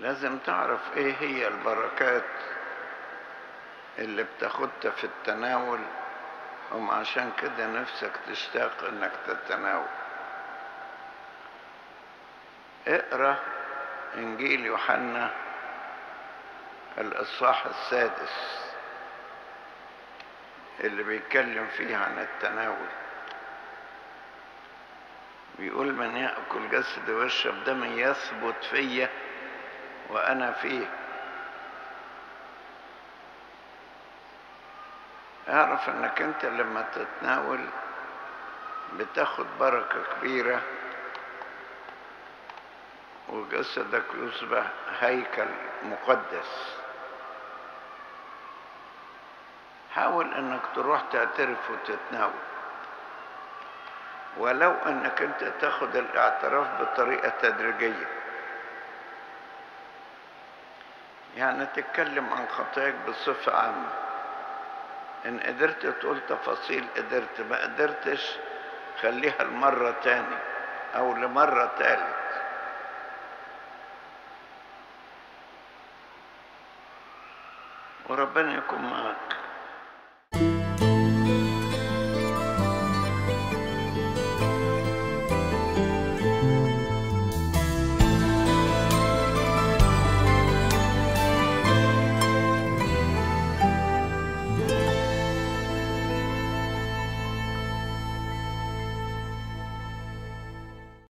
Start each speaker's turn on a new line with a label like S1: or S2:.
S1: لازم تعرف ايه هي البركات اللي بتاخدها في التناول هم عشان كده نفسك تشتاق انك تتناول اقرا انجيل يوحنا الاصحاح السادس اللي بيتكلم فيه عن التناول بيقول من ياكل جسدي ويشرب دمي يثبت فيا وانا فيه اعرف انك انت لما تتناول بتاخد بركة كبيرة وجسدك يصبح هيكل مقدس حاول انك تروح تعترف وتتناول ولو انك انت تاخد الاعتراف بطريقة تدريجية يعني تتكلم عن خطاياك بصفة عامة ان قدرت تقول تفاصيل قدرت ما قدرتش خليها المرة تاني او لمرة تالت وربنا يكون معك